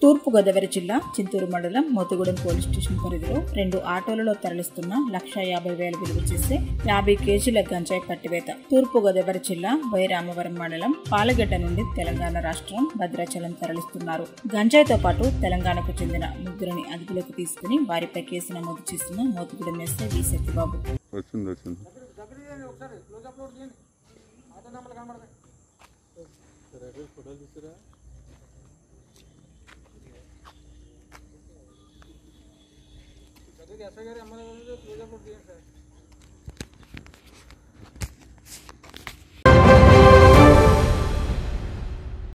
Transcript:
తూర్పు గోదావరి జిల్లా చింతూరు మండలం మోతుగూడెం పోలీస్ స్టేషన్ పరిధిలో రెండు ఆటోలలో తరలిస్తున్న లక్ష యాభై వేల విలువ చేసే యాభై కేజీల గంజాయి పట్టివేత తూర్పు గోదావరి జిల్లా వై రామవరం మండలం పాలగడ్డ నుండి తెలంగాణ రాష్ట్రం భద్రాచలం తరలిస్తున్నారు గంజాయితో పాటు తెలంగాణకు చెందిన ముగ్గురిని అదుపులోకి తీసుకుని వారిపై కేసు నమోదు చేస్తున్న మోతుగూడెం ఎస్ఐ వి సత్యబాబు వచ్చింది వచ్చింది ఎస్ఐ గారు ఎమ్మెల్యే క్లోజ్ అప్లోడ్ చేయండి సార్